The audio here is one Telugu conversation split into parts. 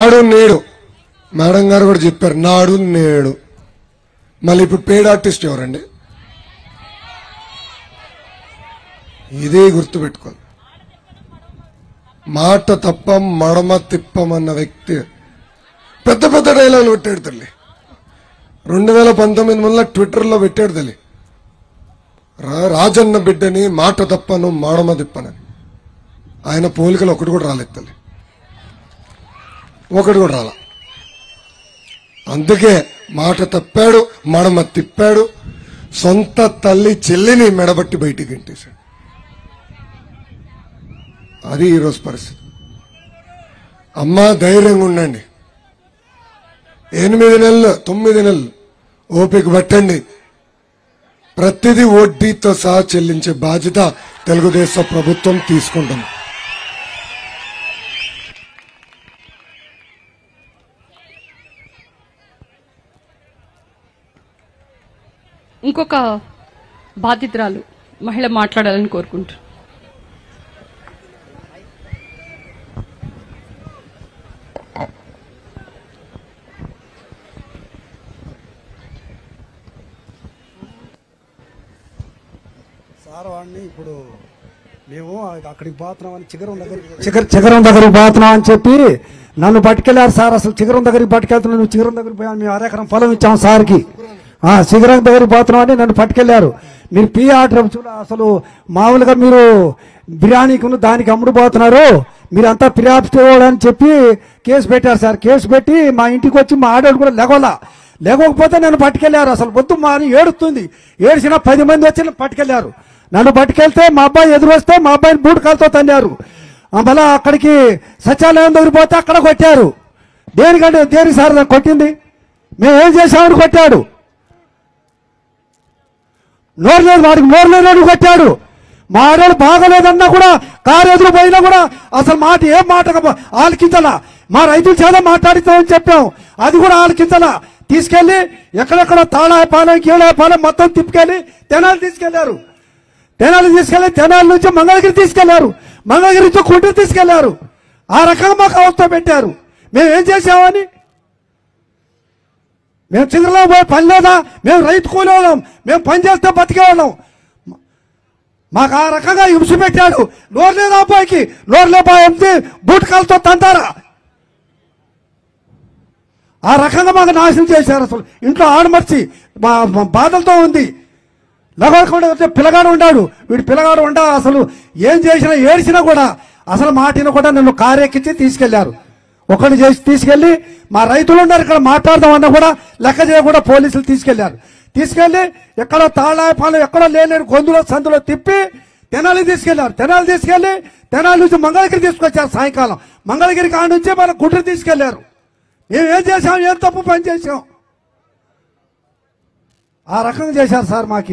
నాడు నేడు మేడం గారు కూడా చెప్పారు నాడు నేడు మళ్ళీ ఇప్పుడు పేడ్ ఆర్టిస్ట్ ఎవరండి ఇదే గుర్తుపెట్టుకోవాలి మాట తప్ప మడమ తిప్పమన్న వ్యక్తి పెద్ద పెద్ద డైలాగులు పెట్టాడు తల్లి రెండు వేల పంతొమ్మిది ముందులో ట్విట్టర్లో పెట్టాడు తల్లి రా- రాజన్న బిడ్డని మాట తప్పను మాడమ తిప్పనని ఆయన పోలికలు ఒకటి కూడా రాలేదు తల్లి ఒకటి కూడా రాల అందుకే మాట తప్పాడు మడమ తిప్పాడు సొంత తల్లి చెల్లిని మెడబట్టి బయటికి గెంటేశాడు అది ఈరోజు పరిస్థితి అమ్మ ధైర్యంగా ఉండండి ఎనిమిది నెలలు తొమ్మిది నెలలు ఓపిక పట్టండి ప్రతిదీ వడ్డీతో సహా చెల్లించే బాధ్యత తెలుగుదేశం ప్రభుత్వం తీసుకుంటుంది ఇంకొక బాధితురాలు మహిళ మాట్లాడాలని కోరుకుంటున్నాను సార్ వాడిని ఇప్పుడు మేము అక్కడికి పోతున్నామని చిగరం దగ్గర చిగర చిగరం దగ్గరికి పోతున్నాం అని చెప్పి నన్ను పట్టుకెళ్ళారు సార్ అసలు చిగరం దగ్గరికి పట్టుకెళ్తున్నాను నువ్వు చిగరం దగ్గరికి పోయాను మేము అరెకరం పొలం ఇచ్చాం సార్కి ఆ చిగరం దగ్గరికి పోతున్నాం అని నన్ను పట్టుకెళ్ళారు మీరు పీ ఆర్డర్ చూడ అసలు మామూలుగా మీరు బిర్యానీకి దానికి అమ్ముడు పోతున్నారు మీరంతా ఫిర్యాదు అని చెప్పి కేసు పెట్టారు సార్ కేసు పెట్టి మా ఇంటికి వచ్చి మా ఆడవాడు కూడా లెగోలా లేకపోతే నన్ను పట్టుకెళ్లారు అసలు వద్దు మా అని ఏడుస్తుంది ఏడిసిన పది మంది వచ్చి నన్ను పట్టుకెళ్లారు నన్ను పట్టుకెళ్తే మా అబ్బాయి ఎదురు వస్తే మా అబ్బాయిని బూట్ కాలుతో తన్నారు ఆ మళ్ళా అక్కడికి సచివాలయం దగ్గర పోతే అక్కడ కొట్టారు దేనికంటే దేని సార్ నాకు కొట్టింది మేము ఏం చేసామని కొట్టాడు నోరు లేదు వాడికి నోరు లేనోడు కొట్టాడు మా ఆడవాడు బాగలేదన్నా కూడా కారు ఎదురు పోయినా కూడా అసలు మాట ఏం మాట ఆలకించాలా మా రైతుల చేత మాట్లాడుతామని చెప్పాం అది కూడా ఆలకించాలా తీసుకెళ్లి ఎక్కడెక్కడ తాళాయపాలెం కీళాయపాలెం మొత్తం తిప్పుకెళ్లి తెనాలి తీసుకెళ్లారు తెనాలి తీసుకెళ్లి తెనాలి నుంచి మంగళగిరి తీసుకెళ్లారు మంగళగిరి నుంచి గుంటూరు తీసుకెళ్లారు ఆ రకంగా మాకు అవస్థ పెట్టారు మేము ఏం చేసామని మేము చిగురులో పోయి పని లేదా మేము రైతు కూలి వాళ్ళం మేము పని చేస్తే బతికే వాళ్ళం మాకు ఆ రకంగా హింస పెట్టాడు నోరు లేదా అబ్బాయికి నోరు లేపా ఎంపీ బూట్ కాలతో తంతారా ఆ రకంగా మాకు నాశనం చేశారు అసలు ఇంట్లో ఆడమర్చి మా మా బాధలతో ఉంది లగవకుండా వచ్చే పిల్లగాడు ఉన్నాడు వీడు పిల్లగాడు ఉండా అసలు ఏం చేసినా ఏడిసినా కూడా అసలు మాటిన కూడా నన్ను కారెక్కించి తీసుకెళ్లారు ఒకటి చేసి తీసుకెళ్లి మా రైతులు ఉన్నారు ఇక్కడ మాట్లాడదామన్నా కూడా లెక్క చేయకుండా పోలీసులు తీసుకెళ్లారు తీసుకెళ్లి ఎక్కడో తాళాపాలెం ఎక్కడో లేని గొంతులో సందులో తిప్పి తెనాలి తీసుకెళ్లారు తెనాలి తీసుకెళ్లి తెనాలి నుంచి మంగళగిరి తీసుకొచ్చారు సాయంకాలం మంగళగిరి కాడ నుంచి మన గుంటూరు తీసుకెళ్లారు మేము ఏం చేసాం ఏం తప్పు పని చేసాం ఆ రకంగా చేశారు సార్ మాకి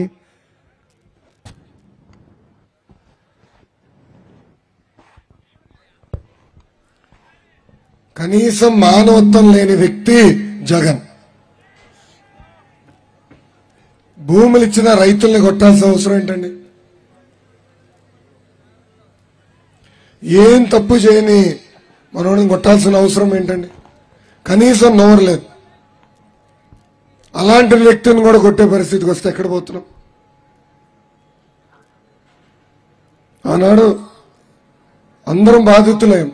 కనీసం మానవత్వం లేని వ్యక్తి జగన్ భూములు ఇచ్చిన రైతుల్ని కొట్టాల్సిన అవసరం ఏంటండి ఏం తప్పు చేయని మనోడిని కొట్టాల్సిన అవసరం ఏంటండి కనీసం నోరు లేదు అలాంటి వ్యక్తిని కూడా కొట్టే పరిస్థితికి వస్తే ఎక్కడ పోతున్నాం ఆనాడు అందరం బాధితులేం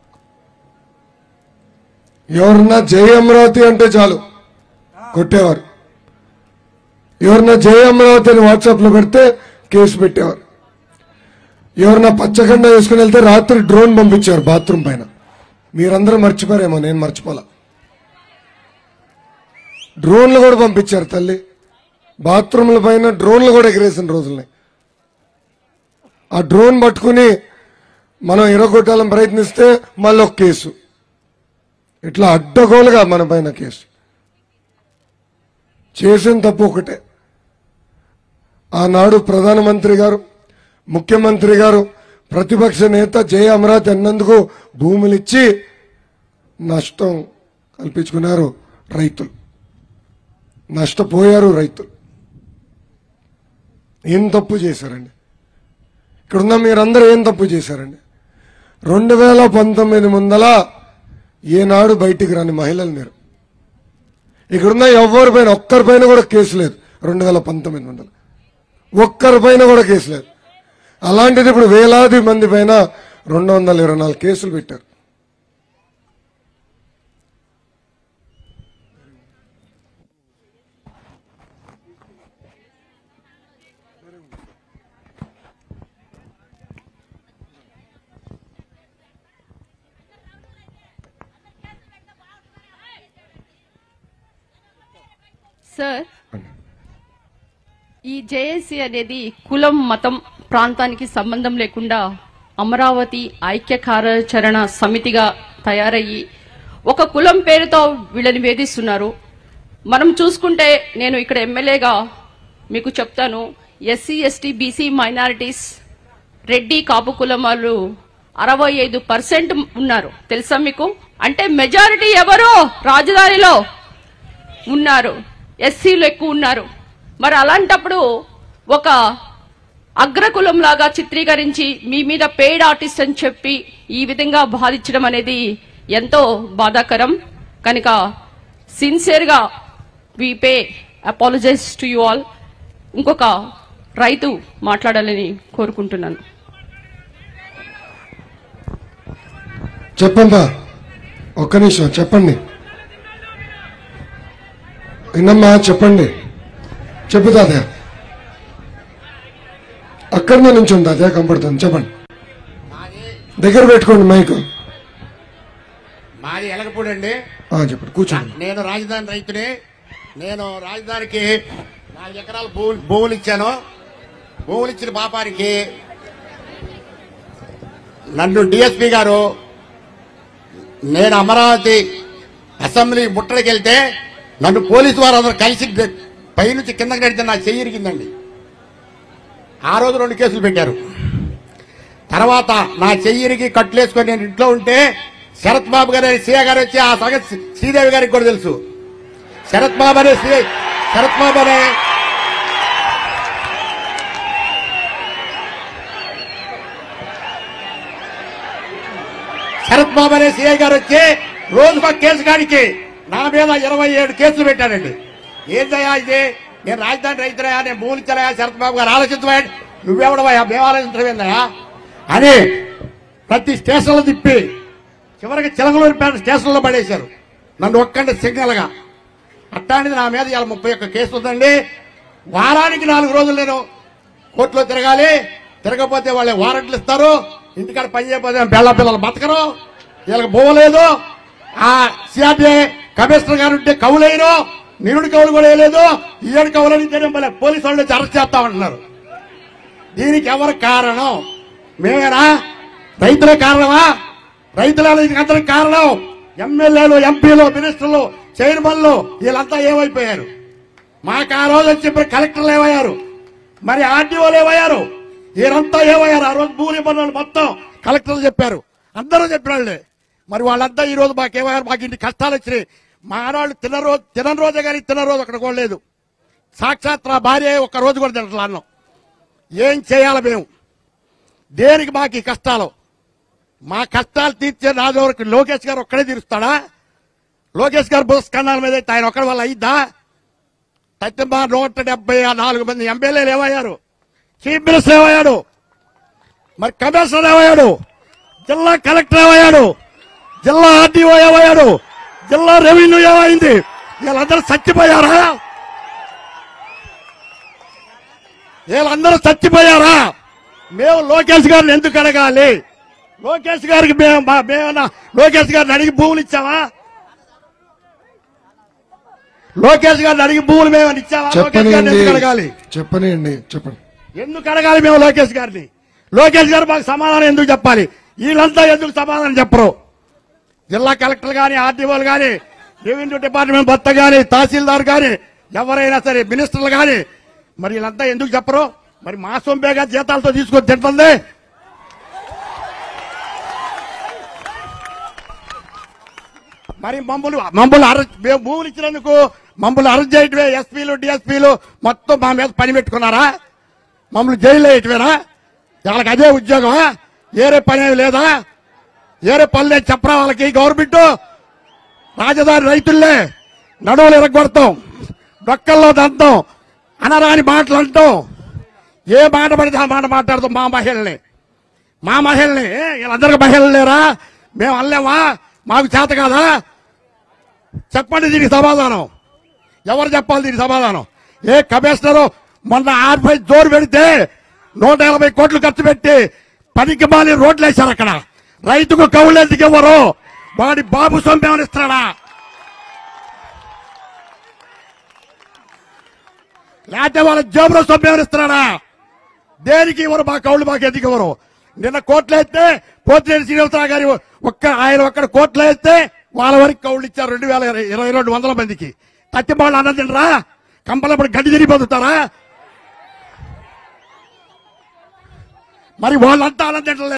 ఎవరన్నా జై అమరావతి అంటే చాలు కొట్టేవారు ఎవరన్నా జై అమరావతి అని వాట్సాప్ లో పెడితే కేసు పెట్టేవారు ఎవరన్నా పచ్చగండ వేసుకుని వెళ్తే రాత్రి డ్రోన్ పంపించారు బాత్రూమ్ పైన మీరందరూ మర్చిపోయారేమో నేను మర్చిపోలా డ్రోన్లు కూడా పంపించారు తల్లి బాత్రూమ్ల పైన డ్రోన్లు కూడా ఎగిరేసిన రోజుల్ని ఆ డ్రోన్ పట్టుకుని మనం ఇరగొట్టాలని ప్రయత్నిస్తే మళ్ళీ ఒక కేసు ఇట్లా అడ్డగోలుగా మన పైన కేసు చేసిన తప్పు ఒకటే ఆనాడు ప్రధానమంత్రి గారు ముఖ్యమంత్రి గారు ప్రతిపక్ష నేత జయ అమరావతి అన్నందుకు భూములు ఇచ్చి నష్టం కల్పించుకున్నారు రైతులు నష్టపోయారు రైతులు ఏం తప్పు చేశారండి ఇక్కడున్న మీరందరూ ఏం తప్పు చేశారండి రెండు వేల పంతొమ్మిది ముందల ఏనాడు బయటికి రాని మహిళలు మీరు ఇక్కడున్న ఎవరిపైన ఒక్కరిపైన కూడా కేసు లేదు రెండు వేల పంతొమ్మిది వందలు ఒక్కరిపైన కూడా కేసు లేదు అలాంటిది ఇప్పుడు వేలాది మంది పైన రెండు వందల ఇరవై నాలుగు కేసులు పెట్టారు సార్ ఈ జేఏసీ అనేది కులం మతం ప్రాంతానికి సంబంధం లేకుండా అమరావతి ఐక్య కార్యాచరణ సమితిగా తయారయ్యి ఒక కులం పేరుతో వీళ్ళని వేధిస్తున్నారు మనం చూసుకుంటే నేను ఇక్కడ ఎమ్మెల్యేగా మీకు చెప్తాను SC ST BC minorities Reddy Kapu కులం వాళ్ళు అరవై ఐదు పర్సెంట్ ఉన్నారు తెలుసా మీకు అంటే మెజారిటీ ఎవరు రాజధానిలో ఉన్నారు ఎస్సీలు ఎక్కువ ఉన్నారు మరి అలాంటప్పుడు ఒక అగ్రకులం లాగా చిత్రీకరించి మీ మీద పెయిడ్ ఆర్టిస్ట్ అని చెప్పి ఈ విధంగా బాధించడం అనేది ఎంతో బాధాకరం కనుక సిన్సియర్గా we pay apologize to you all ఇంకొక రైతు మాట్లాడాలని కోరుకుంటున్నాను చెప్పందా ఒక్క నిమిషం చెప్పండి విన్నమ్మా చెప్పండి చెప్పు తాతయ్య అక్కడనే నుంచి ఉంది తాతయ్య కంపడుతుంది చెప్పండి దగ్గర పెట్టుకోండి మైక్ మాది ఎలగపూడి అండి ఆ, చెప్పండి కూర్చోండి నేను రాజధాని రైతుని నేను రాజధానికి నాలుగు ఎకరాల భూములు భూములు ఇచ్చాను భూములు ఇచ్చిన పాపానికి నన్ను డిఎస్పీ గారు నేను అమరావతి అసెంబ్లీ ముట్టడికి వెళ్తే నన్ను పోలీసు వారు అందరూ కలిసి పైనుంచి కిందకి నడితే నా చెయ్యి ఇరిగిందండి ఆ రోజు రెండు కేసులు పెట్టారు తర్వాత నా చెయ్యిరికి కట్టులేసుకొని నేను ఇంట్లో ఉంటే శరత్ బాబు గారు సీఏ గారు వచ్చి ఆ సంగతి శ్రీదేవి గారికి కూడా తెలుసు శరత్ బాబు అనే సీఏ శరత్ బాబు అనే శరత్ బాబు అనే సీఐ గారు వచ్చి రోజుకో కేసు కాడికి నా మీద ఇరవై ఏడు కేసులు పెట్టారండి ఏందయ్యా ఇది నేను రాజధాని రైతులయా నేను భూములు ఇచ్చానయా శరత్ బాబు గారు ఆలోచించవా నువ్వెవడవయ్యా మేము ఆలోచించవేందయ్యా అని ప్రతి స్టేషన్లో తిప్పి చివరికి చిలకలూరిపేట స్టేషన్లో పడేశారు నన్ను ఒక్కండి సింగల్గా అట్టాంటిది నా మీద ఇవాళ ముప్పై ఒక్క కేసు ఉందండి వారానికి నాలుగు రోజులు నేను కోర్టులో తిరగాలి తిరగకపోతే వాళ్ళే వారెంట్లు ఇస్తారు ఇంటికాడ పని చేయకపోతే పిల్ల పిల్లలు బతకరు వీళ్ళకి పోవలేదు ఆ సిఆర్డీఏ కమిషనర్ గారు ఉంటే కవులేరు నిరుడు కవులు కూడా వేయలేదు ఈ ఏడు కవులని మళ్ళీ పోలీసు వాళ్ళు వచ్చి అరెస్ట్ చేస్తామంటున్నారు దీనికి ఎవరు కారణం మేమేనా రైతులే కారణమా రైతులే దీనికి అందరికి కారణం ఎమ్మెల్యేలు ఎంపీలు మినిస్టర్లు చైర్మన్లు వీళ్ళంతా ఏమైపోయారు మాకు ఆ రోజు వచ్చి ఇప్పుడు కలెక్టర్లు ఏమయ్యారు మరి ఆర్డీఓలు ఏమయ్యారు వీరంతా ఏమయ్యారు ఆ రోజు భూమి పనులు మొత్తం కలెక్టర్లు చెప్పారు అందరూ చెప్పిన వాళ్ళే మరి వాళ్ళంతా ఈ రోజు మాకేమయ్యారు మాకు ఇన్ని కష్టాలు వచ్చినాయి మా ఆడవాళ్ళు తిన్న రోజు తినని రోజే కానీ తిన్న రోజు అక్కడ కూడా లేదు సాక్షాత్ నా భార్య ఒక్క రోజు కూడా తింటలా అన్నం ఏం చేయాలి మేము దేనికి మాకు ఈ కష్టాలు మా కష్టాలు తీర్చే రాజు వరకు లోకేష్ గారు ఒక్కడే తీరుస్తాడా లోకేష్ గారు పురస్కరణాల మీద అయితే ఆయన ఒక్కడి వల్ల అయిద్దా తత్తింబా నూట డెబ్బై నాలుగు మంది ఎమ్మెల్యేలు ఏమయ్యారు చీఫ్ మినిస్టర్ ఏమయ్యాడు మరి కమిషనర్ ఏమయ్యాడు జిల్లా కలెక్టర్ ఏమయ్యాడు జిల్లా ఆర్డీఓ ఏమయ్యాడు జిల్లా రెవెన్యూ ఏమైంది వీళ్ళందరూ చచ్చిపోయారా వీళ్ళందరూ చచ్చిపోయారా మేము లోకేష్ గారిని ఎందుకు అడగాలి లోకేష్ గారికి మేము మా- మేమన్నా లోకేష్ గారిని అడిగి భూములు ఇచ్చామా లోకేష్ గారిని అడిగి భూములు మేము ఇచ్చామా లోకేష్ గారిని చెప్పనియండి ఎందుకు అడగాలి చెప్పనియండి చెప్పండి ఎందుకు అడగాలి మేము లోకేష్ గారిని లోకేష్ గారు మాకు సమాధానం ఎందుకు చెప్పాలి వీళ్ళంతా ఎందుకు సమాధానం చెప్పరు జిల్లా కలెక్టర్ గాని ఆర్డీఓలు గాని రెవెన్యూ డిపార్ట్మెంట్ భర్త గాని తహసీల్దార్ గాని ఎవరైనా సరే మినిస్టర్లు గాని మరి వీళ్ళంతా ఎందుకు చెప్పరు మరి మా సొంపేగా జీతాలతో తీసుకొని తింటుంది మరి మమ్మల్ని మమ్మల్ని అరెస్ట్ మేము భూములు ఇచ్చినందుకు మమ్మల్ని అరెస్ట్ చేయటమే ఎస్పీలు డిఎస్పీలు మొత్తం మా మీద పని పెట్టుకున్నారా మమ్మల్ని జైల్లో వేయటమేనా వాళ్ళకి అదే ఉద్యోగమా ఏరే పని ఏమీ లేదా ఏరే పని లేదు చెప్పరా వాళ్ళకి గవర్నమెంట్ రాజధాని రైతుల్లే నడువులు ఎరగొడతాం డొక్కల్లో దంతం అనరాని మాటలు అంటాం ఏ మాట పడితే ఆ మాట మాట్లాడతాం మా మహిళల్ని మా మహిళల్ని ఏ, వీళ్ళందరికీ మహిళలు లేరా మేము అనలేమా మాకు చేత కాదా చెప్పండి దీనికి సమాధానం ఎవరు చెప్పాలి దీనికి సమాధానం ఏ కమిషనరు మొన్న ఆర్పై జోరు పెడితే నూట యాభై కోట్లు ఖర్చు పెట్టి పనికి మాలి రోడ్లు వేశారు అక్కడ రైతుకు కౌలు ఎందుకు ఇవ్వరు వాడి బాబు సొమ్ము ఇస్తాడా లేకపోతే వాళ్ళ జేబులో సొమ్ము ఇస్తున్నాడా దేనికి ఇవ్వరు మా కౌళ్ళు మాకు ఎందుకు ఇవ్వరు నిన్న కోట్లు అయితే పోతిరెడ్డి శ్రీనివాసరావు గారి ఒక్క ఆయన ఒక్కడ కోట్లు వేస్తే వాళ్ళ వరకు కౌళ్ళు ఇచ్చారు రెండు వేల ఇరవై రెండు వందల మందికి తత్తిబాళ్ళు అన్నం తినరా కంపలప్పుడు గడ్డి తిరిగి పొందుతారా మరి వాళ్ళంతా అన్నం తింటలేదు